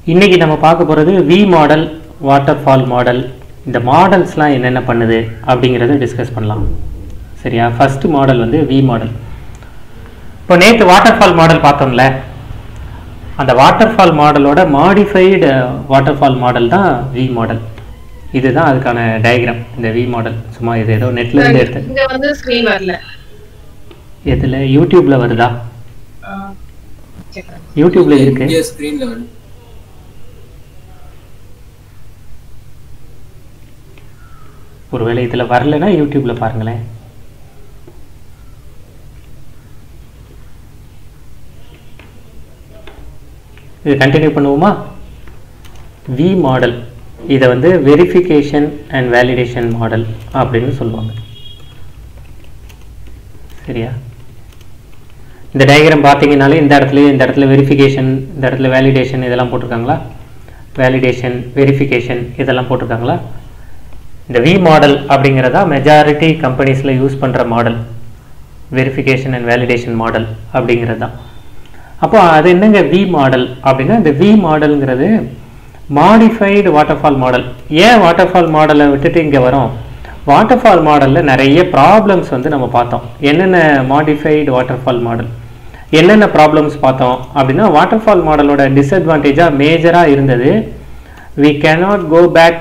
இன்னைக்கு நம்ம பார்க்க போகிறது V model waterfall model இந்த மாடல்ஸ்லாம் என்னென்ன பண்ணுது அப்படிங்கிறத டிஸ்கஸ் பண்ணலாம் சரியா ஃபர்ஸ்ட் மாடல் வந்து வி மாடல் இப்போ நேற்று வாட்டர் ஃபால் மாடல் பார்த்தோம்ல அந்த வாட்டர் ஃபால் மாடலோட மாடிஃபைடு வாட்டர் ஃபால் மாடல் தான் வி மாடல் இதுதான் அதுக்கான டயக்ராம் இந்த வி மாடல் சும்மா இது ஏதோ நெட்ல இருந்து எடுத்து இங்க வந்து ஸ்கிரீன் வரல எதுல யூடியூப்ல வருதா ஆ, check பண்ணு. யூடியூப்ல இருக்கு இந்தியா ஸ்கிரீன்ல வருது ஒருவேளை இதுல வரலைன்னா யூடியூப்ல பாருங்களேன் இது கண்டினியூ பண்ணுவோமா வி மாடல் இதை வந்து வெரிஃபிகேஷன் அண்ட் வேலிடேஷன் மாடல் அப்படின்னு சொல்லுவாங்க சரியா இந்த டயக்ராம் பார்த்தீங்கனாலே இந்த இடத்துல இந்த இடத்துல வெரிஃபிகேஷன் இந்த இடத்துல வேலிடேஷன் இதெல்லாம் போட்டிருக்காங்களா வேலிடேஷன் வெரிஃபிகேஷன் இதெல்லாம் போட்டிருக்காங்களா இந்த வி மாடல் அப்படிங்கிறதா மெஜாரிட்டி கம்பெனிஸில் யூஸ் பண்ணுற model verification and validation model அப்படிங்கிறது தான் அப்போ அது என்னங்க வி மாடல் அப்படின்னா இந்த வி மாடல்ங்கிறது மாடிஃபைடு வாட்டர்ஃபால் மாடல் ஏன் வாட்டர்ஃபால் மாடலை விட்டுட்டு இங்கே வரோம் வாட்டர்ஃபால் மாடலில் நிறைய ப்ராப்ளம்ஸ் வந்து நம்ம பார்த்தோம் என்னென்ன மாடிஃபைடு வாட்டர்ஃபால் மாடல் என்னென்ன ப்ராப்ளம்ஸ் பார்த்தோம் அப்படின்னா வாட்டர்ஃபால் மாடலோட டிஸ்அட்வான்டேஜாக மேஜராக இருந்தது we cannot go back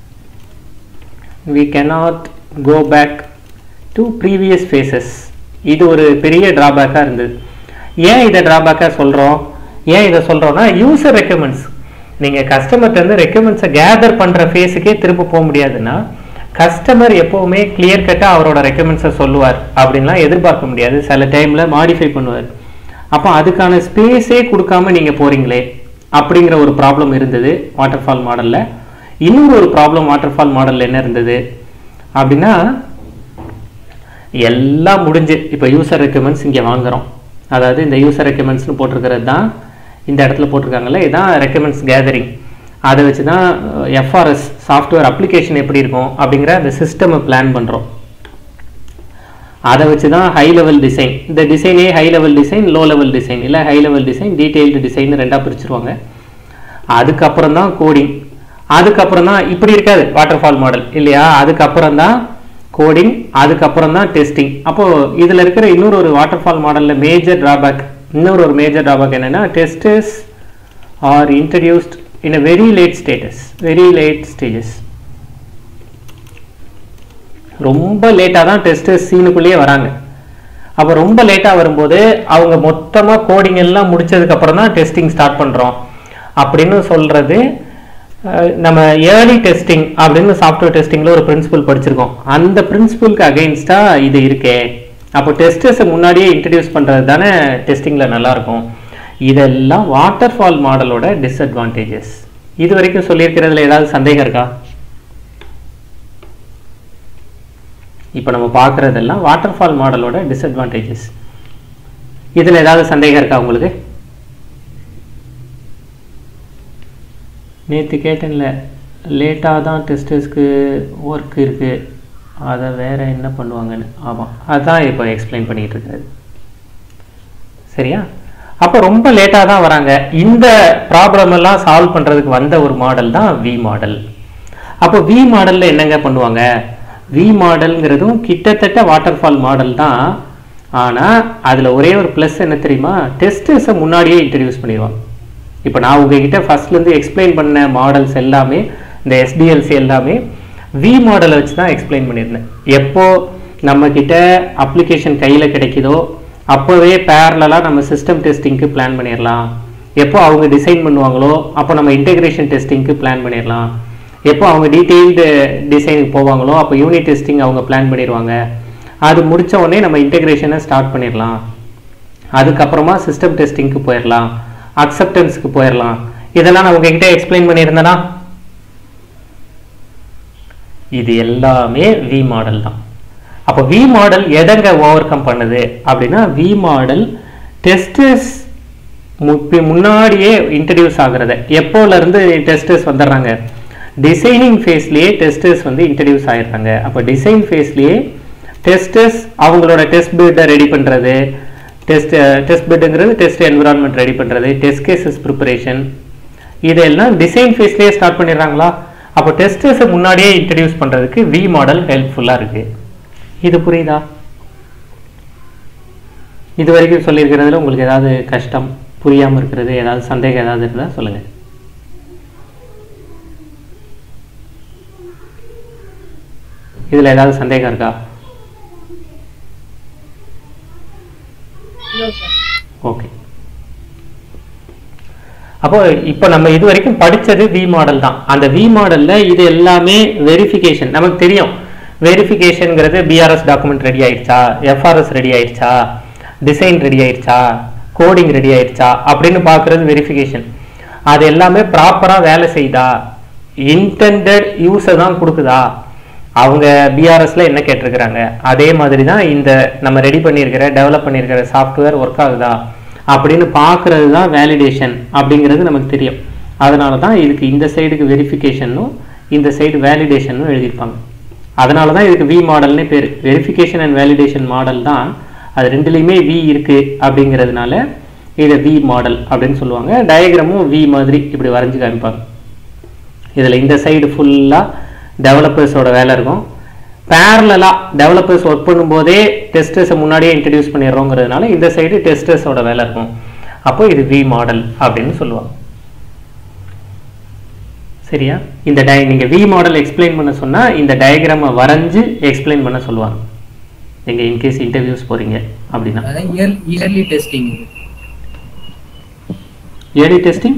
we cannot go back to previous phases இது ஒரு பெரிய டிராபேக்காக இருந்தது ஏன் இதை டிராபேக்காக சொல்கிறோம் ஏன் இதை சொல்கிறோம்னா யூசர் ரெக்கமெண்ட்ஸ் நீங்கள் கஸ்டமர்கிட்ட ரெக்கமெண்ட்ஸை கேதர் பண்ணுற ஃபேஸுக்கே திரும்ப போக முடியாதுன்னா கஸ்டமர் எப்போவுமே கிளியர் கட்டாக அவரோட ரெக்கமெண்ட்ஸை சொல்லுவார் அப்படின்லாம் எதிர்பார்க்க முடியாது சில டைமில் மாடிஃபை பண்ணுவார் அப்போ அதுக்கான ஸ்பேஸே கொடுக்காம நீங்கள் போகிறீங்களே அப்படிங்கிற ஒரு ப்ராப்ளம் இருந்தது வாட்டர்ஃபால் மாடலில் இன்னொரு ஒரு ப்ராப்ளம் வாட்டர்ஃபால் மாடலில் என்ன இருந்தது அப்படின்னா எல்லாம் முடிஞ்சு இப்போ யூசர் ரெக்கமெண்ட்ஸ் இங்கே வாங்குறோம் அதாவது இந்த யூசர் ரெக்கமெண்ட்ஸ்னு போட்டிருக்கிறது தான் இந்த இடத்துல போட்டிருக்காங்கல்ல இதுதான் ரெக்கமெண்ட்ஸ் கேதரிங் அதை வச்சு தான் எஃப்ஆர்எஸ் சாஃப்ட்வேர் அப்ளிகேஷன் எப்படி இருக்கும் அப்படிங்கிற அந்த சிஸ்டமை பிளான் பண்ணுறோம் அதை வச்சு தான் ஹை லெவல் டிசைன் இந்த டிசைனே high level design low level design இல்லை high level design detailed design ரெண்டாக பிரிச்சிருவாங்க அதுக்கப்புறம் தான் கோடிங் அதுக்கப்புறம் தான் இப்படி இருக்காது வாட்டர்ஃபால் மாடல் இல்லையா அதுக்கப்புறம் தான் கோடிங் அதுக்கப்புறம் தான் டெஸ்டிங் அப்போ இதில் இருக்கிற இன்னொரு ஒரு வாட்டர்ஃபால் மாடலில் மேஜர் டிராபேக் இன்னொரு ஒரு மேஜர் டிராபேக் என்னன்னா tests are introduced in a very late status very late stages ரொம்ப லேட்டாக தான் டெஸ்டர்ஸ் சீனுக்குள்ளேயே வராங்க அப்போ ரொம்ப லேட்டாக வரும்போது அவங்க மொத்தமாக கோடிங் எல்லாம் முடிச்சதுக்கு அப்புறம் தான் டெஸ்டிங் ஸ்டார்ட் பண்ணுறோம் அப்படின்னு சொல்கிறது நம்ம ஏர்லி டெஸ்டிங் அப்படின்னு சாஃப்ட்வேர் டெஸ்டிங்கில் ஒரு பிரின்சிபல் படிச்சிருக்கோம் அந்த பிரின்சிபலுக்கு அகெயின்ஸ்டாக இது இருக்கே அப்போ டெஸ்டர்ஸை முன்னாடியே இன்ட்ரடியூஸ் பண்ணுறது தானே டெஸ்டிங்கில் நல்லாயிருக்கும் இதெல்லாம் வாட்டர்ஃபால் மாடலோட டிஸ்அட்வான்டேஜஸ் இது வரைக்கும் சொல்லியிருக்கிறதுல ஏதாவது சந்தேகம் இருக்கா இப்போ நம்ம பார்க்குறதெல்லாம் வாட்டர்ஃபால் மாடலோட டிஸ்அட்வான்டேஜஸ் இதில் ஏதாவது சந்தேகம் இருக்கா உங்களுக்கு நேற்று கேட்டேன்ல லேட்டாக தான் டெஸ்டர்ஸ்க்கு ஒர்க் இருக்குது அதை வேற என்ன பண்ணுவாங்கன்னு ஆமாம் அதான் இப்போ எக்ஸ்பிளைன் பண்ணிகிட்டு இருக்காரு சரியா அப்போ ரொம்ப லேட்டாக தான் வராங்க இந்த ப்ராப்ளம் எல்லாம் சால்வ் பண்ணுறதுக்கு வந்த ஒரு மாடல் தான் வி மாடல் அப்போ வி மாடலில் என்னங்க பண்ணுவாங்க வி மாடல்ங்கிறதும் கிட்டத்தட்ட வாட்டர்ஃபால் மாடல் தான் ஆனால் அதில் ஒரே ஒரு ப்ளஸ் என்ன தெரியுமா டெஸ்டர்ஸை முன்னாடியே இன்ட்ரடியூஸ் பண்ணிடுவாங்க இப்போ நான் உங்ககிட்ட ஃபர்ஸ்ட்லேருந்து எக்ஸ்பிளைன் பண்ண மாடல்ஸ் எல்லாமே இந்த எஸ்டிஎல்சி எல்லாமே வி மாடலை வச்சு தான் எக்ஸ்பிளைன் பண்ணியிருந்தேன் எப்போ நம்ம கிட்ட அப்ளிகேஷன் கையில் கிடைக்குதோ அப்போவே பேரலாக நம்ம சிஸ்டம் டெஸ்டிங்க்கு பிளான் பண்ணிடலாம் எப்போ அவங்க டிசைன் பண்ணுவாங்களோ அப்போ நம்ம இன்டெகிரேஷன் டெஸ்டிங்க்கு பிளான் பண்ணிடலாம் எப்போ அவங்க டீட்டெயில்டு டிசைனுக்கு போவாங்களோ அப்போ யூனிட் டெஸ்டிங் அவங்க பிளான் பண்ணிடுவாங்க அது முடிச்ச உடனே நம்ம இன்டெகிரேஷனை ஸ்டார்ட் பண்ணிடலாம் அதுக்கப்புறமா சிஸ்டம் டெஸ்டிங்க்கு போயிடலாம் அக்செப்டன்ஸ்க்கு போயிடலாம் இதெல்லாம் நான் உங்ககிட்ட எக்ஸ்பிளைன் பண்ணியிருந்தேனா இது எல்லாமே வி மாடல் தான் அப்போ வி மாடல் எதங்க ஓவர் கம் பண்ணுது அப்படின்னா வி மாடல் டெஸ்டர்ஸ் முன்னாடியே இன்ட்ரடியூஸ் ஆகுறத எப்போல இருந்து டெஸ்டர்ஸ் வந்துடுறாங்க டிசைனிங் ஃபேஸ்லேயே டெஸ்டர்ஸ் வந்து இன்ட்ரடியூஸ் ஆயிடுறாங்க அப்போ டிசைன் ஃபேஸ்லேயே டெஸ்டர்ஸ் அவங்களோட டெஸ்ட் பில்டை ரெடி பண்ணுறது டெஸ்ட் டெஸ்ட் பெட்டுங்கிறது டெஸ்ட் என்விரான்மெண்ட் ரெடி பண்ணுறது டெஸ்ட் கேசஸ் ப்ரிப்பரேஷன் இதெல்லாம் டிசைன் ஃபேஸ்லேயே ஸ்டார்ட் பண்ணிடுறாங்களா அப்போ டெஸ்டர்ஸை முன்னாடியே இன்ட்ரடியூஸ் பண்ணுறதுக்கு வி மாடல் ஹெல்ப்ஃபுல்லாக இருக்குது இது புரியுதா இது வரைக்கும் சொல்லியிருக்கிறதுல உங்களுக்கு ஏதாவது கஷ்டம் புரியாமல் இருக்கிறது ஏதாவது சந்தேகம் ஏதாவது இருந்தால் சொல்லுங்கள் இதில் ஏதாவது சந்தேகம் இருக்கா No, sir. ஓகே அப்போ இப்போ நம்ம இது வரைக்கும் படிச்சது வி மாடல் தான் அந்த வி மாடல்ல இது எல்லாமே வெரிஃபிகேஷன் நமக்கு தெரியும் வெரிஃபிகேஷனுங்கிறது பிஆர்எஸ் டாக்குமெண்ட் ரெடி ஆயிடுச்சா எஃப்ஆர்எஸ் ரெடி ஆயிடுச்சா டிசைன் ரெடி ஆயிடுச்சா கோடிங் ரெடி ஆயிடுச்சா அப்படின்னு பார்க்கறது வெரிஃபிகேஷன் அது எல்லாமே ப்ராப்பராக வேலை செய்யுதா இன்டெண்டட் யூஸை தான் கொடுக்குதா அவங்க பிஆர்எஸ்ல என்ன கேட்டிருக்கிறாங்க அதே மாதிரி தான் இந்த நம்ம ரெடி பண்ணியிருக்கிற டெவலப் பண்ணியிருக்கிற சாஃப்ட்வேர் ஒர்க் ஆகுதா அப்படின்னு பார்க்கறது தான் வேலிடேஷன் அப்படிங்கிறது நமக்கு தெரியும் அதனால தான் இதுக்கு இந்த சைடுக்கு வெரிஃபிகேஷனும் இந்த சைடு வேலிடேஷனும் எழுதியிருப்பாங்க அதனால தான் இதுக்கு வி மாடல்னே பேர் வெரிஃபிகேஷன் அண்ட் வேலிடேஷன் மாடல் தான் அது ரெண்டுலேயுமே வி இருக்கு அப்படிங்கிறதுனால இதை வி மாடல் அப்படின்னு சொல்லுவாங்க டயக்ராமும் வி மாதிரி இப்படி வரைஞ்சு காமிப்பாங்க இதில் இந்த சைடு ஃபுல்லாக டெவலப்பர்ஸோட வேலை இருக்கும் பேரலாக டெவலப்பர்ஸ் ஒர்க் பண்ணும்போதே டெஸ்டர்ஸை முன்னாடியே இன்ட்ரடியூஸ் பண்ணிடுறோங்கிறதுனால இந்த சைடு டெஸ்டர்ஸோட வேலை இருக்கும் அப்போ இது வி மாடல் அப்படின்னு சொல்லுவாங்க சரியா இந்த டை நீங்கள் வி மாடல் எக்ஸ்பிளைன் பண்ண சொன்னால் இந்த டயக்ராமை வரைஞ்சு எக்ஸ்பிளைன் பண்ண சொல்லுவாங்க நீங்கள் இன்கேஸ் இன்டர்வியூஸ் போகிறீங்க அப்படின்னா அதான் year early testing early testing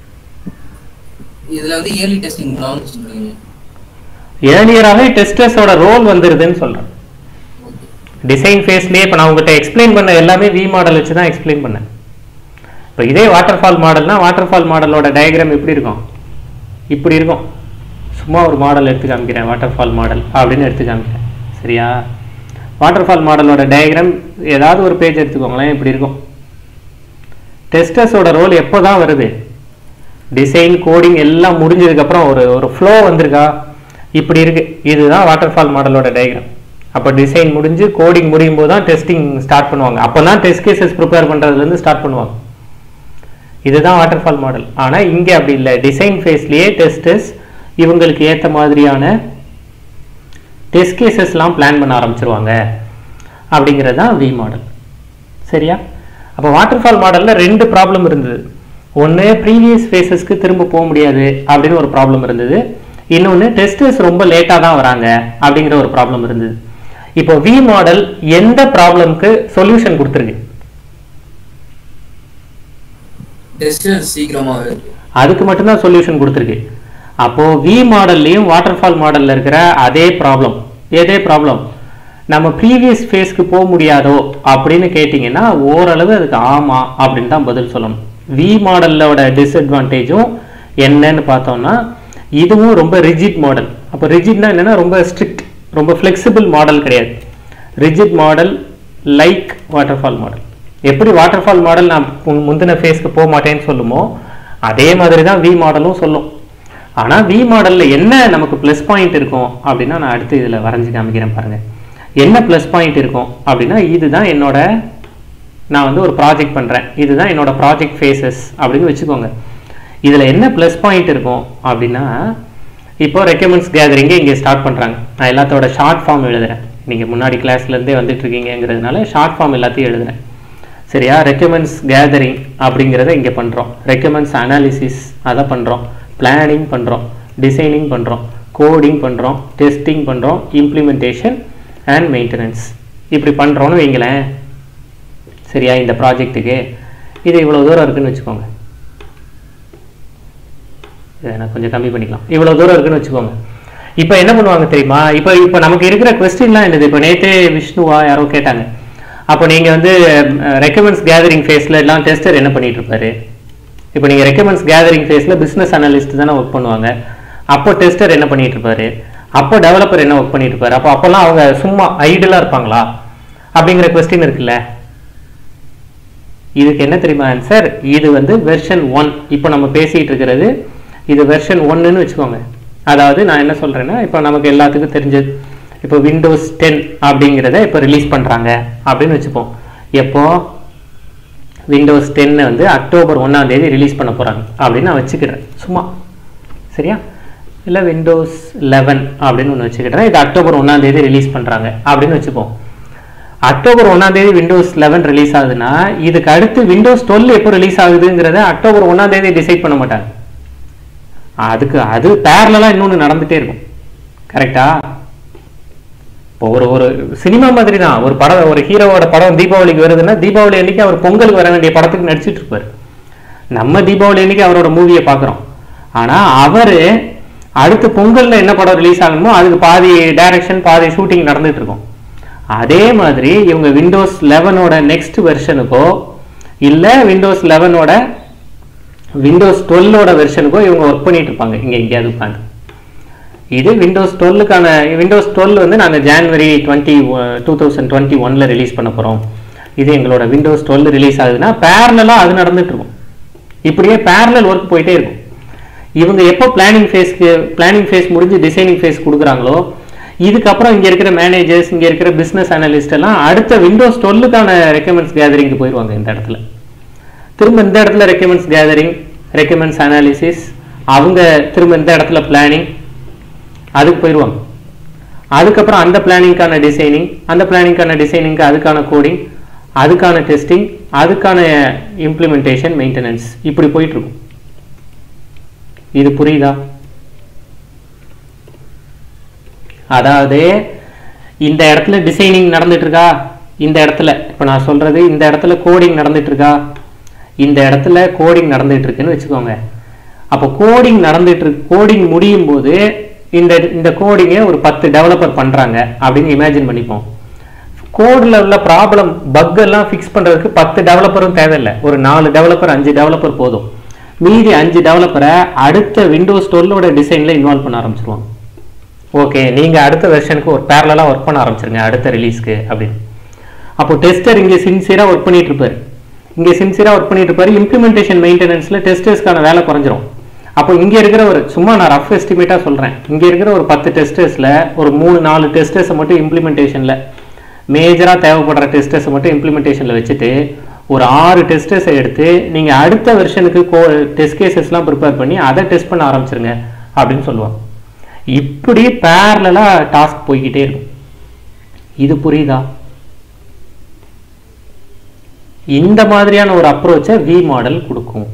இதுல வந்து இயர்லி டெஸ்டிங் ப்ராப்ளம் சொல்றீங்க ஏர்லியராகவே டெஸ்டர்ஸோட ரோல் வந்துருதுன்னு சொல்கிறேன் டிசைன் ஃபேஸ்லேயே இப்போ நான் உங்கள்கிட்ட எக்ஸ்பிளைன் பண்ண எல்லாமே வி மாடல் வச்சு தான் எக்ஸ்பிளைன் பண்ணேன் இப்போ இதே வாட்டர் ஃபால் மாடல்னா வாட்டர் ஃபால் மாடலோட டயக்ராம் எப்படி இருக்கும் இப்படி இருக்கும் சும்மா ஒரு மாடல் எடுத்து காமிக்கிறேன் வாட்டர் ஃபால் மாடல் அப்படின்னு எடுத்து காமிக்கிறேன் சரியா வாட்டர் ஃபால் மாடலோட டயக்ராம் ஏதாவது ஒரு பேஜ் எடுத்துக்கோங்களேன் இப்படி இருக்கும் டெஸ்டர்ஸோட ரோல் எப்போ தான் வருது டிசைன் கோடிங் எல்லாம் முடிஞ்சதுக்கப்புறம் ஒரு ஒரு ஃப்ளோ வந்திருக்கா இப்படி இருக்கு இதுதான் வாட்டர் ஃபால் மாடலோட டயக்ராம் அப்போ டிசைன் முடிஞ்சு கோடிங் முடியும் போது தான் டெஸ்டிங் ஸ்டார்ட் பண்ணுவாங்க அப்போ தான் டெஸ்ட் கேசஸ் ப்ரிப்பேர் பண்ணுறதுலேருந்து ஸ்டார்ட் பண்ணுவாங்க இதுதான் வாட்டர் ஃபால் மாடல் ஆனால் இங்கே அப்படி இல்லை டிசைன் ஃபேஸ்லேயே டெஸ்டர்ஸ் இவங்களுக்கு ஏற்ற மாதிரியான டெஸ்ட் கேசஸ்லாம் பிளான் பண்ண ஆரம்பிச்சிருவாங்க அப்படிங்கிறது தான் வி மாடல் சரியா அப்போ வாட்டர் ஃபால் மாடலில் ரெண்டு ப்ராப்ளம் இருந்தது ஒன்று ப்ரீவியஸ் ஃபேஸஸ்க்கு திரும்ப போக முடியாது அப்படின்னு ஒரு ப்ராப்ளம் இருந்தது இன்னொன்று டெஸ்டர்ஸ் ரொம்ப லேட்டாக தான் வராங்க அப்படிங்கிற ஒரு ப்ராப்ளம் இருந்தது இப்போ வி மாடல் எந்த ப்ராப்ளம்க்கு சொல்யூஷன் கொடுத்துருக்கு டெஸ்டர் சீக்கிரமா வருது அதுக்கு மட்டும்தான் சொல்யூஷன் கொடுத்துருக்கு அப்போ வி மாடல்லையும் வாட்டர் ஃபால் மாடல்ல இருக்கிற அதே ப்ராப்ளம் எதே ப்ராப்ளம் நம்ம ப்ரீவியஸ் ஃபேஸ்க்கு போக முடியாதோ அப்படின்னு கேட்டிங்கன்னா ஓரளவு அதுக்கு ஆமா அப்படின்னு தான் பதில் சொல்லணும் வி மாடலோட டிஸ்அட்வான்டேஜும் என்னன்னு பார்த்தோம்னா இதுவும் ரொம்ப ரிஜிட் மாடல் அப்போ ரிஜிட்னா என்னன்னா ரொம்ப ஸ்ட்ரிக்ட் ரொம்ப ஃப்ளெக்சிபிள் மாடல் கிடையாது rigid model like waterfall model எப்படி வாட்டர் ஃபால் மாடல் நான் முன்- முந்தின ஃபேஸ்க்கு போக மாட்டேன்னு சொல்லுமோ அதே மாதிரி தான் வி மாடலும் சொல்லும் ஆனால் வி மாடலில் என்ன நமக்கு ப்ளஸ் பாயிண்ட் இருக்கும் அப்படின்னா நான் அடுத்து இதில் வரைஞ்சி காமிக்கிறேன் பாருங்க என்ன ப்ளஸ் பாயிண்ட் இருக்கும் அப்படின்னா இதுதான் என்னோட நான் வந்து ஒரு ப்ராஜெக்ட் பண்ணுறேன் இதுதான் என்னோட ப்ராஜெக்ட் ஃபேஸஸ் அப்படின்னு வச்சுக்கோங்க இதில் என்ன ப்ளஸ் பாயிண்ட் இருக்கும் அப்படின்னா இப்போ ரெக்கமெண்ட்ஸ் கேதரிங்கை இங்கே ஸ்டார்ட் பண்ணுறாங்க நான் எல்லாத்தோட ஷார்ட் ஃபார்ம் எழுதுறேன் நீங்கள் முன்னாடி கிளாஸ்லேருந்தே வந்துட்டு இருக்கீங்கங்கிறதுனால ஷார்ட் ஃபார்ம் எல்லாத்தையும் எழுதுறேன் சரியா ரெக்கமெண்ட்ஸ் கேதரிங் அப்படிங்கிறத இங்கே பண்ணுறோம் ரெக்கமெண்ட்ஸ் அனாலிசிஸ் அதை பண்ணுறோம் பிளானிங் பண்ணுறோம் டிசைனிங் பண்ணுறோம் கோடிங் பண்ணுறோம் டெஸ்டிங் பண்ணுறோம் இம்ப்ளிமெண்டேஷன் அண்ட் மெயின்டெனன்ஸ் இப்படி பண்ணுறோன்னு வைங்களேன் சரியா இந்த ப்ராஜெக்ட்டுக்கு இது இவ்வளோ தூரம் இருக்குன்னு வச்சுக்கோங்க இதை நான் கொஞ்சம் கம்மி பண்ணிக்கலாம் இவ்வளோ தூரம் இருக்குன்னு வச்சுக்கோங்க இப்போ என்ன பண்ணுவாங்க தெரியுமா இப்போ இப்போ நமக்கு இருக்கிற கொஸ்டின்லாம் என்னது இப்போ நேற்றே விஷ்ணுவா யாரோ கேட்டாங்க அப்போ நீங்கள் வந்து ரெக்கமெண்ட்ஸ் கேதரிங் ஃபேஸில் எல்லாம் டெஸ்டர் என்ன பண்ணிட்டு இருப்பாரு இப்போ நீங்கள் ரெக்கமெண்ட்ஸ் கேதரிங் ஃபேஸில் பிஸ்னஸ் அனலிஸ்ட் தானே ஒர்க் பண்ணுவாங்க அப்போ டெஸ்டர் என்ன பண்ணிட்டு இருப்பாரு அப்போ டெவலப்பர் என்ன ஒர்க் பண்ணிட்டு இருப்பாரு அப்போ அப்போல்லாம் அவங்க சும்மா ஐடியலாக இருப்பாங்களா அப்படிங்கிற கொஸ்டின் இருக்குல்ல இதுக்கு என்ன தெரியுமா ஆன்சர் இது வந்து வெர்ஷன் ஒன் இப்போ நம்ம பேசிட்டு இருக்கிறது இது வெர்ஷன் ஒன்னுன்னு வச்சுக்கோங்க அதாவது நான் என்ன சொல்றேன்னா இப்போ நமக்கு எல்லாத்துக்கும் தெரிஞ்சது இப்போ விண்டோஸ் டென் அப்படிங்கிறத இப்போ ரிலீஸ் பண்றாங்க அப்படின்னு வச்சுப்போம் எப்போ விண்டோஸ் டென்னை வந்து அக்டோபர் ஒன்றாம் தேதி ரிலீஸ் பண்ண போகிறாங்க அப்படின்னு நான் வச்சுக்கிறேன் சும்மா சரியா இல்லை விண்டோஸ் லெவன் அப்படின்னு ஒன்று வச்சுக்கிட்டேன் இது அக்டோபர் ஒன்றாம் தேதி ரிலீஸ் பண்ணுறாங்க அப்படின்னு வச்சுப்போம் அக்டோபர் ஒன்றாம் தேதி விண்டோஸ் லெவன் ரிலீஸ் ஆகுதுன்னா இதுக்கு அடுத்து விண்டோஸ் டுவெல் எப்போ ரிலீஸ் ஆகுதுங்கிறத அக்டோபர் ஒன்றாம் தேதி டிசைட் பண்ண மாட்டாங்க அதுக்கு அது பேரலாம் இன்னொன்று நடந்துகிட்டே இருக்கும் கரெக்டா இப்போ ஒரு ஒரு சினிமா மாதிரி தான் ஒரு படம் ஒரு ஹீரோவோட படம் தீபாவளிக்கு வருதுன்னா தீபாவளி அன்னைக்கு அவர் பொங்கலுக்கு வர வேண்டிய படத்துக்கு நடிச்சிட்டு இருப்பாரு நம்ம தீபாவளி அன்னைக்கு அவரோட மூவியை பார்க்குறோம் ஆனால் அவர் அடுத்து பொங்கல்ல என்ன படம் ரிலீஸ் ஆகணுமோ அதுக்கு பாதி டைரக்ஷன் பாதி ஷூட்டிங் நடந்துட்டு இருக்கும் அதே மாதிரி இவங்க விண்டோஸ் லெவனோட நெக்ஸ்ட் வெர்ஷனுக்கோ இல்லை விண்டோஸ் லெவனோட விண்டோஸ் டுவெல்லோட வெர்ஷனுக்கோ இவங்க ஒர்க் பண்ணிட்டு இருப்பாங்க இங்கே எங்கேயாவது உட்காந்து இது விண்டோஸ் டுவெல்லுக்கான விண்டோஸ் டுவெல் வந்து நாங்கள் January twenty two thousand twenty ஒனில் ரிலீஸ் பண்ண போகிறோம் இது எங்களோட விண்டோஸ் டுவெல் ரிலீஸ் ஆகுதுன்னா பேரலாக அது நடந்துட்டு இருக்கும் இப்படியே பேரலல் ஒர்க் போயிட்டே இருக்கும் இவங்க எப்போ பிளானிங் ஃபேஸ்க்கு பிளானிங் ஃபேஸ் முடிஞ்சு டிசைனிங் ஃபேஸ் கொடுக்குறாங்களோ இதுக்கப்புறம் இங்கே இருக்கிற மேனேஜர்ஸ் இங்கே இருக்கிற பிஸ்னஸ் அனலிஸ்ட் எல்லாம் அடுத்த விண்டோஸ் டுவெல்லுக்கான ரெக்கமெண்ட்ஸ் கேதரிங்க்கு போயிடுவாங்க இந்த இடத்துல திரும்ப இந்த இடத்துல ரெக்கமெண்ட்ஸ் கேதரிங் ரெக்கமெண்ட்ஸ் அனாலிசிஸ் அவங்க திரும்ப இந்த இடத்துல பிளானிங் அதுக்கு போயிடுவாங்க அதுக்கப்புறம் அந்த பிளானிங்க்கான டிசைனிங் அந்த பிளானிங்க்கான டிசைனிங்க்கு அதுக்கான கோடிங் அதுக்கான டெஸ்டிங் அதுக்கான இம்ப்ளிமெண்டேஷன் மெயின்டெனன்ஸ் இப்படி போயிட்டு இருக்கும் இது புரியுதா அதாவது இந்த இடத்துல டிசைனிங் நடந்துட்டு இருக்கா இந்த இடத்துல இப்போ நான் சொல்றது இந்த இடத்துல கோடிங் நடந்துட்டு இருக்கா இந்த இடத்துல கோடிங் நடந்துட்டு இருக்குன்னு வச்சுக்கோங்க அப்போ கோடிங் நடந்துட்டு இருக்கு கோடிங் முடியும் போது இந்த இந்த கோடிங்கை ஒரு பத்து டெவலப்பர் பண்றாங்க அப்படின்னு இமேஜின் பண்ணிப்போம் கோடில் உள்ள ப்ராப்ளம் பக் எல்லாம் ஃபிக்ஸ் பண்றதுக்கு பத்து டெவலப்பரும் தேவையில்லை ஒரு நாலு டெவலப்பர் அஞ்சு டெவலப்பர் போதும் மீதி அஞ்சு டெவலப்பரை அடுத்த விண்டோஸ் டுவெல்லோட டிசைன்ல இன்வால்வ் பண்ண ஆரம்பிச்சிருவாங்க ஓகே நீங்க அடுத்த வெர்ஷனுக்கு ஒரு பேரலாக ஒர்க் பண்ண ஆரம்பிச்சிருங்க அடுத்த ரிலீஸ்க்கு அப்படின்னு அப்போ டெஸ்டர் இங்கே சின்சியராக ஒர்க் பண்ணிட்டு இருப்பாரு இங்கே சின்சியராக ஒர்க் பண்ணிட்டு இருப்பாரு இம்ப்ளிமெண்டேஷன் மெயின்டெனன்ஸ்ல டெஸ்டர்ஸ்க்கான வேலை குறைஞ்சிரும் அப்போ இங்கே இருக்கிற ஒரு சும்மா நான் ரஃப் எஸ்டிமேட்டாக சொல்கிறேன் இங்கே இருக்கிற ஒரு பத்து டெஸ்டர்ஸில் ஒரு மூணு நாலு டெஸ்டர்ஸை மட்டும் இம்ப்ளிமெண்டேஷனில் மேஜராக தேவைப்படுற டெஸ்டர்ஸை மட்டும் இம்ப்ளிமெண்டேஷனில் வச்சுட்டு ஒரு ஆறு டெஸ்டர்ஸை எடுத்து நீங்கள் அடுத்த வெர்ஷனுக்கு கோ டெஸ்ட் கேசஸ்லாம் ப்ரிப்பேர் பண்ணி அதை டெஸ்ட் பண்ண ஆரம்பிச்சிருங்க அப்படின்னு சொல்லுவாங்க இப்படி பேரலாக டாஸ்க் போய்கிட்டே இருக்கும் இது புரியுதா இந்த மாதிரியான ஒரு அப்ரோச்சை வி மாடல் கொடுக்கும்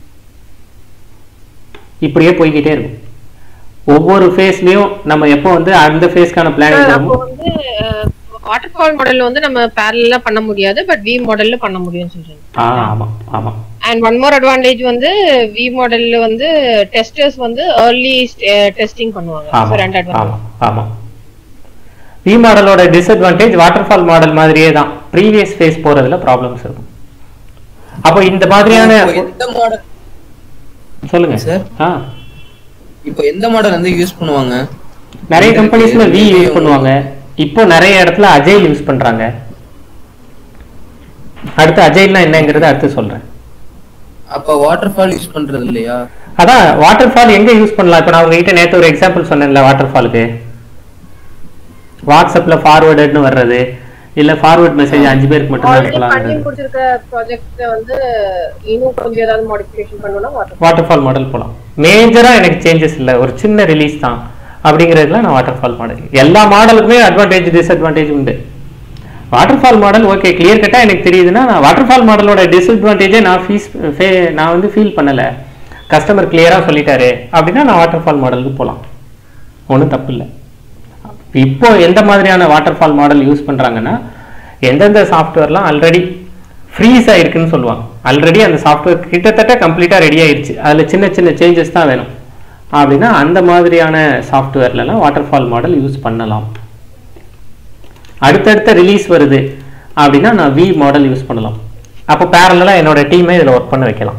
இப்படியே போய்கிட்டே இருக்கும் ஒவ்வொரு ஃபேஸ்லயும் நம்ம எப்போ வந்து அந்த ஃபேஸ்க்கான பிளான் அப்போ வந்து வாட்டர் ஃபால் மாடல் வந்து நம்ம பேரலா பண்ண முடியாது பட் வி மாடல்ல பண்ண முடியும்னு சொல்றீங்க ஆ ஆமா ஆமா அண்ட் ஒன் மோர் அட்வான்டேஜ் வந்து வி மாடல்ல வந்து டெஸ்டர்ஸ் வந்து ஏர்லி டெஸ்டிங் பண்ணுவாங்க ஆமா So, ரெண்டு advantage. ஆமா ஆமா வி மாடலோட டிஸ்அட்வான்டேஜ் வாட்டர் ஃபால் மாடல் மாதிரியே தான் ப்ரீவியஸ் ஃபேஸ் போறதுல ப்ராப்ளம்ஸ் இருக்கும் அப்போ இந்த மாதிரியான இப்போ எந்த மாடல் சொல்லுங்க சார் ஆ இப்போ எந்த மாடல் வந்து யூஸ் பண்ணுவாங்க நிறைய கம்பெனிஸ்ல வி யூஸ் பண்ணுவாங்க இப்போ நிறைய இடத்துல அஜைல் யூஸ் பண்றாங்க அடுத்து அஜைல்னா என்னங்கிறத அடுத்து சொல்றேன் அப்ப வாட்டர் ஃபால் யூஸ் பண்றது இல்லையா அதான் வாட்டர் ஃபால் எங்க யூஸ் பண்ணலாம் இப்போ நான் உங்ககிட்ட நேத்து ஒரு எக்ஸாம்பிள் சொன்னேன்ல வாட்டர் ஃபாலுக்கு வாட்ஸ்அப்ல ஃபார்வர்டுன்னு வர்றது இல்ல ஃபார்வர்ட் மெசேஜ் அஞ்சு பேருக்கு மட்டும் தான் ஆல்ரெடி பண்ணி அனுப்பலாம் முடிச்சிருக்க ப்ராஜெக்ட் வந்து இன்னும் கொஞ்சம் ஏதாவது மாடிஃபிகேஷன் பண்ணணும்னா வாட்டர் வாட்டர் ஃபால் மாடல் போகலாம் மேஜரா எனக்கு சேஞ்சஸ் இல்லை ஒரு சின்ன ரிலீஸ் தான் அப்படிங்கிறதுல நான் வாட்டர் ஃபால் மாடல் எல்லா மாடலுக்குமே அட்வான்டேஜ் டிஸ்அட்வான்டேஜ் உண்டு waterfall model okay clear கட்டாக எனக்கு தெரியுதுன்னா நான் வாட்டர் ஃபால் மாடலோட டிஸ்அட்வான்டேஜே நான் ஃபீஸ் நான் வந்து ஃபீல் பண்ணலை கஸ்டமர் கிளியராக சொல்லிட்டாரு அப்படின்னா நான் வாட்டர் ஃபால் மாடலுக்கு போகலாம் ஒன்றும் தப்பு இல்லை இப்போ எந்த மாதிரியான வாட்டர் ஃபால் மாடல் யூஸ் பண்ணுறாங்கன்னா எந்தெந்த சாஃப்ட்வேர்லாம் ஆல்ரெடி ஃப்ரீஸ் ஆயிருக்குன்னு சொல்லுவாங்க ஆல்ரெடி அந்த சாஃப்ட்வேர் கிட்டத்தட்ட கம்ப்ளீட்டாக ரெடி ஆயிருச்சு அதில் சின்ன சின்ன சேஞ்சஸ் தான் வேணும் அப்படின்னா அந்த மாதிரியான சாஃப்ட்வேர்லலாம் வாட்டர் ஃபால் மாடல் யூஸ் பண்ணலாம் அடுத்தடுத்த ரிலீஸ் வருது அப்படின்னா நான் வி மாடல் யூஸ் பண்ணலாம் அப்போ பேரலாக என்னோட டீமை இதில் ஒர்க் பண்ண வைக்கலாம்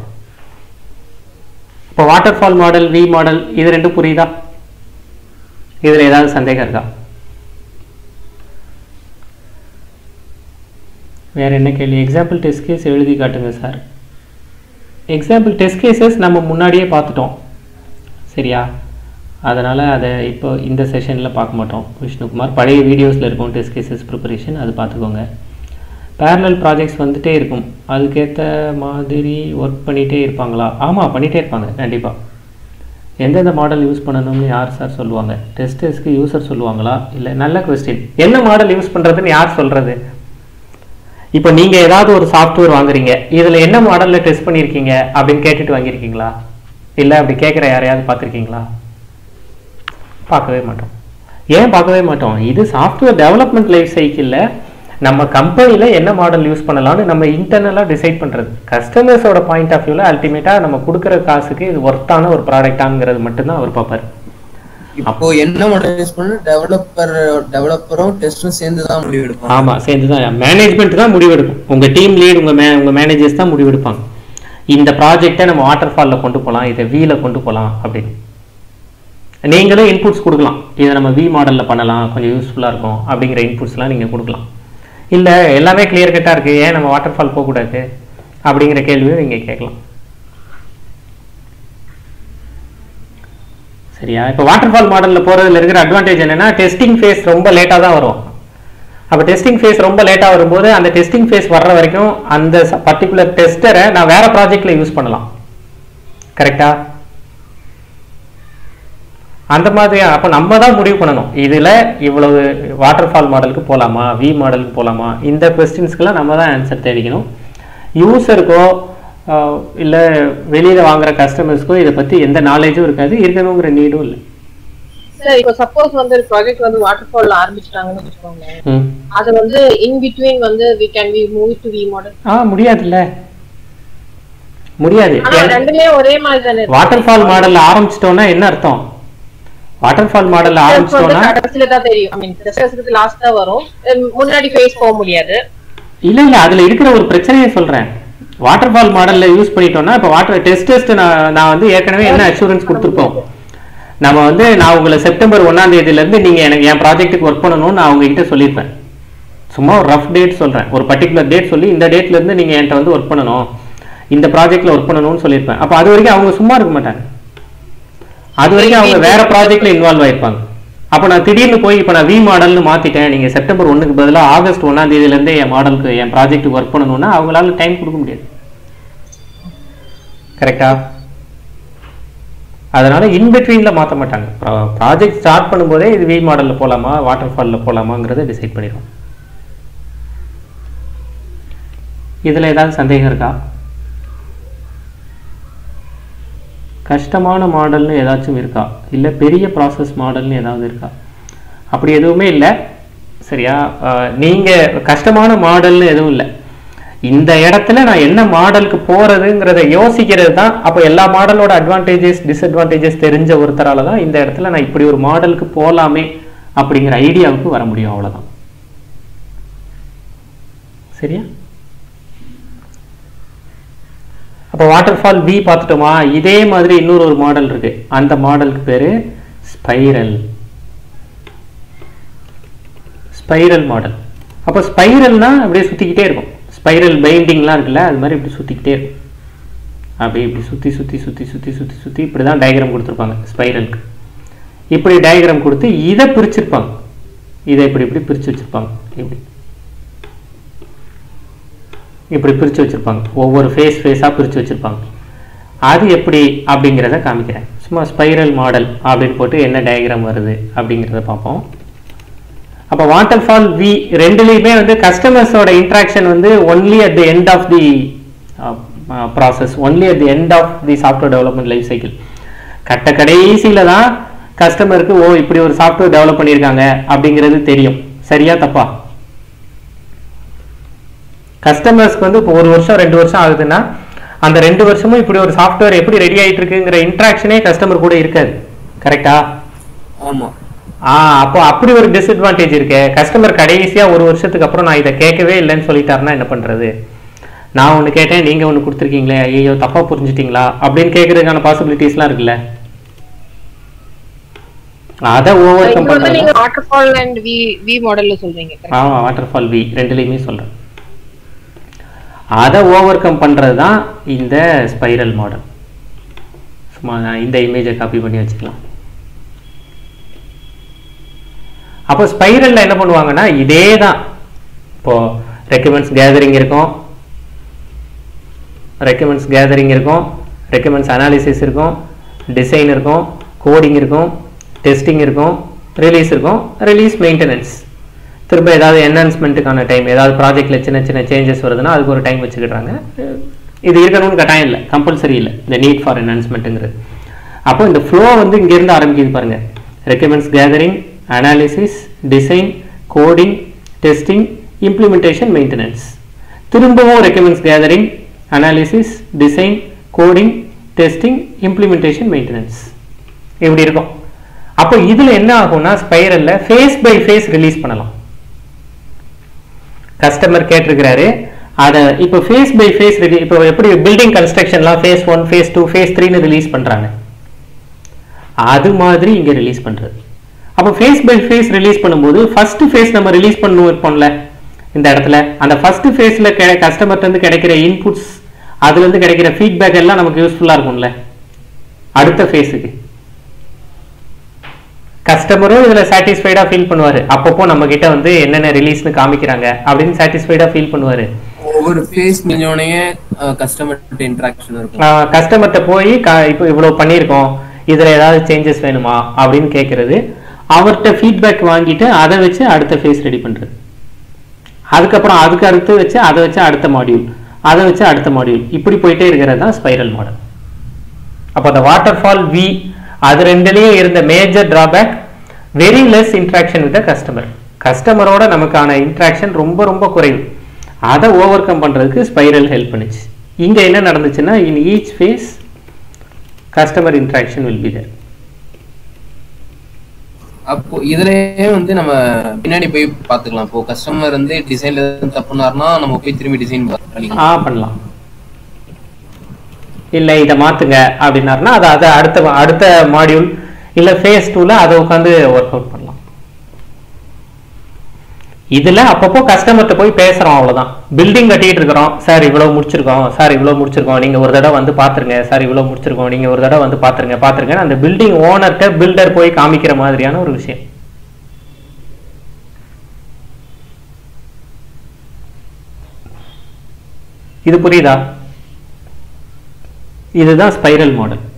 இப்போ waterfall model V model இது ரெண்டும் புரியுதா இதில் ஏதாவது சந்தேகம் இருக்கா வேற என்ன கேள்வி எக்ஸாம்பிள் டெஸ்ட் கேஸ் எழுதி காட்டுங்க சார் எக்ஸாம்பிள் டெஸ்ட் கேசஸ் நம்ம முன்னாடியே பார்த்துட்டோம் சரியா அதனால் அதை இப்போ இந்த செஷனில் பார்க்க மாட்டோம் விஷ்ணுகுமார் பழைய வீடியோஸில் இருக்கும் டெஸ்ட் கேசஸ் ப்ரிப்பரேஷன் அது பார்த்துக்கோங்க parallel ப்ராஜெக்ட்ஸ் வந்துட்டே இருக்கும் அதுக்கேற்ற மாதிரி ஒர்க் பண்ணிகிட்டே இருப்பாங்களா ஆமாம் பண்ணிகிட்டே இருப்பாங்க கண்டிப்பாக எந்தெந்த மாடல் யூஸ் பண்ணணும்னு யார் சார் சொல்லுவாங்க டெஸ்டர்ஸ்க்கு யூசர் சொல்லுவாங்களா இல்லை நல்ல கொஸ்டின் என்ன மாடல் யூஸ் பண்ணுறதுன்னு யார் சொல்கிறது இப்போ நீங்கள் ஏதாவது ஒரு சாஃப்ட்வேர் வாங்குறீங்க இதில் என்ன மாடலில் டெஸ்ட் பண்ணியிருக்கீங்க அப்படின்னு கேட்டுட்டு வாங்கியிருக்கீங்களா இல்லை அப்படி கேட்குற யாரையாவது பார்த்துருக்கீங்களா பார்க்கவே மாட்டோம் ஏன் பார்க்கவே மாட்டோம் இது சாஃப்ட்வேர் டெவலப்மெண்ட் லைஃப் சைக்கிளில் நம்ம கம்பெனியில் என்ன மாடல் யூஸ் பண்ணலாம்னு நம்ம இன்டர்னலாக டிசைட் பண்ணுறது கஸ்டமர்ஸோட பாயிண்ட் ஆஃப் வியூவில் அல்டிமேட்டாக நம்ம கொடுக்குற காசுக்கு இது ஒர்த்தான ஒரு ப்ராடக்டாங்கிறது மட்டும்தான் அவர் பார்ப்பார் இப்போ என்ன மாடல் யூஸ் பண்ண டெவலப்பர் டெவலப்பரும் டெஸ்டும் சேர்ந்து தான் முடிவு எடுப்பாங்க ஆமாம் சேர்ந்து தான் மேனேஜ்மெண்ட் தான் முடிவெடுக்கும் உங்கள் டீம் லீட் உங்கள் மே உங்கள் மேனேஜர்ஸ் தான் முடிவெடுப்பாங்க இந்த ப்ராஜெக்டை நம்ம வாட்டர் ஃபாலில் கொண்டு போகலாம் இதை வீல கொண்டு போகலாம் அப்படின்னு நீங்களும் இன்புட்ஸ் கொடுக்கலாம் இதை நம்ம வி மாடலில் பண்ணலாம் கொஞ்சம் யூஸ்ஃபுல்லாக இருக்கும் அப்படிங்கிற இன்புட்ஸ்லாம் நீங்கள் கொடுக்கலாம் இல்லை எல்லாமே கிளியர் கட்டாக இருக்குது ஏன் நம்ம வாட்டர் ஃபால் போகக்கூடாது அப்படிங்கிற கேள்வியும் நீங்கள் கேட்கலாம் சரியா இப்போ வாட்டர் ஃபால் மாடலில் போகிறதுல இருக்கிற அட்வான்டேஜ் என்னன்னா டெஸ்டிங் ஃபேஸ் ரொம்ப லேட்டாக தான் வரும் அப்போ டெஸ்டிங் ஃபேஸ் ரொம்ப லேட்டாக வரும்போது அந்த டெஸ்டிங் ஃபேஸ் வர்ற வரைக்கும் அந்த பர்டிகுலர் டெஸ்டரை நான் வேற ப்ராஜெக்டில் யூஸ் பண்ணலாம் கரெக்டா அந்த மாதிரி அப்போ நம்ம தான் முடிவு பண்ணணும் இதில் இவ்வளவு வாட்டர் ஃபால் மாடலுக்கு போகலாமா வி மாடலுக்கு போகலாமா இந்த கொஸ்டின்ஸ்க்கெல்லாம் நம்ம தான் ஆன்சர் தேடிக்கணும் யூசருக்கோ இல்லை வெளியில் வாங்குற கஸ்டமர்ஸ்க்கோ இதை பற்றி எந்த நாலேஜும் இருக்காது இருக்கணுங்கிற நீடும் இல்லை சார் இப்போ சப்போஸ் வந்து ஒரு ப்ராஜெக்ட் வந்து வாட்டர் ஃபால்ல ஆரம்பிச்சிட்டாங்கன்னு வச்சுக்கோங்க ம் அது வந்து இன் பிட்வீன் வந்து we can we move to V model ஆ முடியாதுல்ல முடியாது ஆனா ரெண்டுமே ஒரே மாதிரி தானே இருக்கு. வாட்டர் ஃபால் மாடல்ல ஆரம்பிச்சிட்டோம்னா என்ன அர்த்தம் வாட்டர் ஃபால் மாடல்ல Test வந்து ஆரம்பிச்சிட்டோம்னா கடைசியில தான் தெரியும் ஐ மீன் டெஸ்டர்ஸ்க்கு லாஸ்ட் தான் வரும் உம், முன்னாடி ஃபேஸ் போக முடியாது இல்ல இல்ல அதுல இருக்கிற ஒரு பிரச்சனையை சொல்றேன் வாட்டர் ஃபால் மாடல்ல யூஸ் பண்ணிட்டோம்னா இப்போ வாட்டர் டெஸ்ட் டெஸ்ட் நான் நான் வந்து ஏற்கனவே என்ன அஷூரன்ஸ் கொடுத்துருப்போம் நம்ம வந்து நான் உங்களை செப்டம்பர் ஒன்னாம் தேதியில இருந்து நீங்க எனக்கு என் ப்ராஜெக்ட்டுக்கு ஒர்க் பண்ணணும்னு நான் அவங்க கிட்ட சொல்லியிருப்பேன் சும்மா ஒரு ரஃப் டேட் சொல்றேன் ஒரு பர்டிகுலர் டேட் சொல்லி இந்த டேட்ல இருந்து நீங்க என்கிட்ட வந்து ஒர்க் பண்ணணும் இந்த ப்ராஜெக்ட்ல ஒர்க் பண்ணணும்னு சொல்லியிருப்பேன் அப்போ அது வரைக்கும் அவங்க சும்மா இருக்க மாட்டாங்க அது வரைக்கும் அவங்க வேற ப்ராஜெக்ட்ல இன்வால்வ் ஆயிருப்பாங்க அப்போ நான் திடீர்னு போய் இப்போ நான் வி மாடல்னு மாத்திட்டேன் நீங்க செப்டம்பர் ஒண்ணுக்கு பதிலாக ஆகஸ்ட் ஒன்னாம் தேதியில இருந்தே என் மாடலுக்கு என் ப்ராஜெக்ட்டுக்கு ஒர்க் பண்ணணும்னா அவங்களால டைம் கொடுக்க முடியாது கரெக்டா அதனால இன் பிட்வீன்ல மாற்ற மாட்டாங்க ப்ராஜெக்ட் ஸ்டார்ட் பண்ணும்போதே இது வி மாடல்ல போலாமா வாட்டர் ஃபால்ல போலாமாங்கிறத டிசைட் பண்ணிடுவோம் இதுல ஏதாவது சந்தேகம் இருக்கா கஷ்டமான மாடல்னு ஏதாச்சும் இருக்கா இல்லை பெரிய ப்ராசஸ் மாடல்னு ஏதாவது இருக்கா அப்படி எதுவுமே இல்லை சரியா அஹ், நீங்க கஷ்டமான மாடல்னு எதுவும் இல்லை இந்த இடத்துல நான் என்ன மாடலுக்கு போறதுங்கிறத யோசிக்கிறது தான் அப்போ எல்லா மாடலோட அட்வான்டேஜஸ் டிஸ்அட்வான்டேஜஸ் தெரிஞ்ச ஒருத்தரால தான் இந்த இடத்துல நான் இப்படி ஒரு மாடலுக்கு போகலாமே அப்படிங்கிற ஐடியாவுக்கு வர முடியும் அவ்வளவுதான் சரியா அப்போ வாட்டர் ஃபால் பி பார்த்துட்டோமா இதே மாதிரி இன்னொரு ஒரு மாடல் இருக்கு அந்த மாடலுக்கு பேரு ஸ்பைரல் ஸ்பைரல் மாடல் அப்போ ஸ்பைரல்னா அப்படியே சுத்திக்கிட்டே இருக்கும் ஸ்பைரல் பைண்டிங்லாம் இருக்குல்ல அது மாதிரி இப்படி சுத்திக்கிட்டே இருக்கும் அப்படியே இப்படி சுத்தி சுத்தி சுத்தி சுத்தி சுத்தி சுத்தி இப்படி தான் டயக்ராம் கொடுத்துருப்பாங்க ஸ்பைரலுக்கு இப்படி டயக்ராம் கொடுத்து இதை பிரிச்சிருப்பாங்க இதை இப்படி இப்படி பிரிச்சு வச்சிருப்பாங்க இப்படி இப்படி பிரிச்சு வச்சிருப்பாங்க ஒவ்வொரு ஃபேஸ் ஃபேஸாக பிரிச்சு வச்சிருப்பாங்க அது எப்படி அப்படிங்கிறத காமிக்கிறேன் சும்மா ஸ்பைரல் மாடல் அப்படின்னு போட்டு என்ன டயக்ராம் வருது அப்படிங்கிறத பார்ப்போம் அப்போ வாட்டர் ஃபால் வி ரெண்டுலேயுமே வந்து கஸ்டமர்ஸோட இன்ட்ராக்ஷன் வந்து only at the end of the process only at the end of the software development life cycle கட்ட கடைசியில தான் கஸ்டமருக்கு ஓ இப்படி ஒரு சாஃப்ட்வேர் டெவலப் பண்ணியிருக்காங்க அப்படிங்கிறது தெரியும் சரியா தப்பா கஸ்டமர்ஸ்க்கு வந்து இப்போ ஒரு வருஷம் ரெண்டு வருஷம் ஆகுதுன்னா அந்த ரெண்டு வருஷமும் இப்படி ஒரு சாஃப்ட்வேர் எப்படி ரெடி ஆயிட்டு இருக்குங்கிற இன்ட்ராக்ஷனே கஸ்டமர் கூட இருக்காது கரெக்டா ஆமா ஆ அப்போ அப்படி ஒரு டிஸ்அட்வான்டேஜ் இருக்கு கஸ்டமர் கடைசியா ஒரு வருஷத்துக்கு அப்புறம் நான் இதை கேட்கவே இல்லைன்னு சொல்லிட்டாருன்னா என்ன பண்றது நான் ஒன்று கேட்டேன் நீங்க ஒன்று கொடுத்துருக்கீங்களே ஐயோ தப்பா புரிஞ்சுட்டீங்களா அப்படின்னு கேட்கறதுக்கான பாசிபிலிட்டிஸ்லாம் இருக்குல்ல அதை ஓவர் கம் இங்க வந்து பண்றது நீங்க waterfall and V V மாடல்ல சொல்றீங்க correct? ஆமா வாட்டர் ஃபால் வி ரெண்டுலேயுமே சொல்றேன் அதை ஓவர் கம் பண்றது தான் இந்த ஸ்பைரல் மாடல் சும்மா நான் இந்த இமேஜை காப்பி பண்ணி வச்சுக்கலாம் அப்போ ஸ்பைரல்ல என்ன பண்ணுவாங்கன்னா இதே தான் இப்போ ரெக்கமெண்ட்ஸ் கேதரிங் இருக்கும் ரெக்கமெண்ட்ஸ் கேதரிங் இருக்கும் ரெக்கமெண்ட்ஸ் அனாலிசிஸ் இருக்கும் டிசைன் இருக்கும் கோடிங் இருக்கும் டெஸ்டிங் இருக்கும் ரிலீஸ் இருக்கும் ரிலீஸ் மெயின்டெனன்ஸ் திரும்ப ஏதாவது என்ஹான்ஸ்மெண்ட்டுக்கான டைம் ஏதாவது ப்ராஜெக்டில் சின்ன சின்ன சேஞ்சஸ் வருதுன்னா அதுக்கு ஒரு டைம் வச்சுக்கிட்டாங்க இது இருக்கணும்னு கட்டாயம் இல்லை கம்பல்சரி இல்லை இந்த நீட் ஃபார் என்ஹான்ஸ்மெண்ட்டுங்கிறது அப்போ இந்த ஃப்ளோ வந்து இங்கேருந்து ஆரம்பிக்குது பாருங்க requirements gathering analysis design coding testing implementation maintenance திரும்பவும் requirements gathering analysis design coding testing implementation maintenance இப்படி இருக்கும் அப்போ இதில் என்ன ஆகும்னா ஸ்பைரலில் ஃபேஸ் பை ஃபேஸ் ரிலீஸ் பண்ணலாம் கஸ்டமர் கேட்டிருக்கிறாரு அதை இப்போ ஃபேஸ் பை ஃபேஸ் ரெடி இப்போ எப்படி பில்டிங் கன்ஸ்ட்ரக்ஷன்லாம் phase one phase two phase த்ரீன்னு ரிலீஸ் பண்ணுறாங்க அது மாதிரி இங்கே ரிலீஸ் பண்ணுறது அப்போ ஃபேஸ் பை ஃபேஸ் ரிலீஸ் பண்ணும்போது ஃபர்ஸ்ட் ஃபேஸ் நம்ம ரிலீஸ் பண்ணணும் இருப்போம்ல இந்த இடத்துல அந்த ஃபர்ஸ்ட் ஃபேஸில் கெ கஸ்டமர்லேருந்து கிடைக்கிற இன்புட்ஸ் அதுலேருந்து கிடைக்கிற ஃபீட்பேக் எல்லாம் நமக்கு யூஸ்ஃபுல்லாக இருக்கும்ல அடுத்த ஃபேஸுக்கு கஸ்டமரும் இதில் சாட்டிஸ்ஃபைடாக ஃபீல் பண்ணுவார் அப்பப்போ நம்ம கிட்ட வந்து என்னென்ன ரிலீஸ்னு காமிக்கிறாங்க அப்படின்னு சாட்டிஸ்ஃபைடாக ஃபீல் பண்ணுவார் ஒவ்வொரு ஃபேஸ் மில்லியோனே கஸ்டமர் இன்ட்ராக்ஷன் இருக்கும் கஸ்டமர்கிட்ட போய் க- இப்போ இவ்வளோ பண்ணியிருக்கோம் இதில் ஏதாவது சேஞ்சஸ் வேணுமா அப்படின்னு கேட்குறது அவர்கிட்ட ஃபீட்பேக் வாங்கிட்டு அதை வச்சு அடுத்த ஃபேஸ் ரெடி பண்ணுறது அதுக்கப்புறம் அதுக்கு அடுத்து வச்சு அதை வச்சு அடுத்த மாடியூல் அதை வச்சு அடுத்த மாடியூல் இப்படி போயிட்டே இருக்கிறது தான் ஸ்பைரல் மாடல் அப்போ அந்த வாட்டர் ஃபால் வி அது ரெண்டுலேயும் இருந்த major drawback very less interaction with customer கஸ்டமரோட நமக்கான இன்ட்ராக்ஷன் ரொம்ப ரொம்ப குறைவு அதை ஓவர் கம் பண்ணுறதுக்கு ஸ்பைரல் ஹெல்ப் பண்ணுச்சு இங்கே என்ன நடந்துச்சுன்னா in each phase customer interaction will be there அப்போ இதுலயே வந்து நம்ம பின்னாடி போய் பாத்துக்கலாம் இப்போ கஸ்டமர் வந்து டிசைன்ல இருந்து தப்புனாருன்னா நம்ம போய் திரும்பி டிசைன் பண்ணிக்கலாம் ஆ பண்ணலாம் இல்லை இதை மாற்றுங்க அப்படின்னாருன்னா அதை அதை அடுத்த அடுத்த மாடியூல் இல்லை ஃபேஸ் டூவில் அதை உட்காந்து ஒர்க் அவுட் பண்ணலாம் இதில் அப்பப்போ கஸ்டமர்கிட்ட போய் பேசுகிறோம் அவ்வளோதான் பில்டிங் கட்டிட்டு இருக்கிறோம் சார் இவ்வளோ முடிச்சிருக்கோம் சார் இவ்வளோ முடிச்சிருக்கோம் நீங்கள் ஒரு தடவை வந்து பார்த்துருங்க சார் இவ்வளோ முடிச்சிருக்கோம் நீங்கள் ஒரு தடவை வந்து பார்த்துருங்க பார்த்துருங்க அந்த பில்டிங் ஓனர்கிட்ட பில்டர் போய் காமிக்கிற மாதிரியான ஒரு விஷயம் இது புரியுதா இதுதான் ஸ்பைரல் மாடல்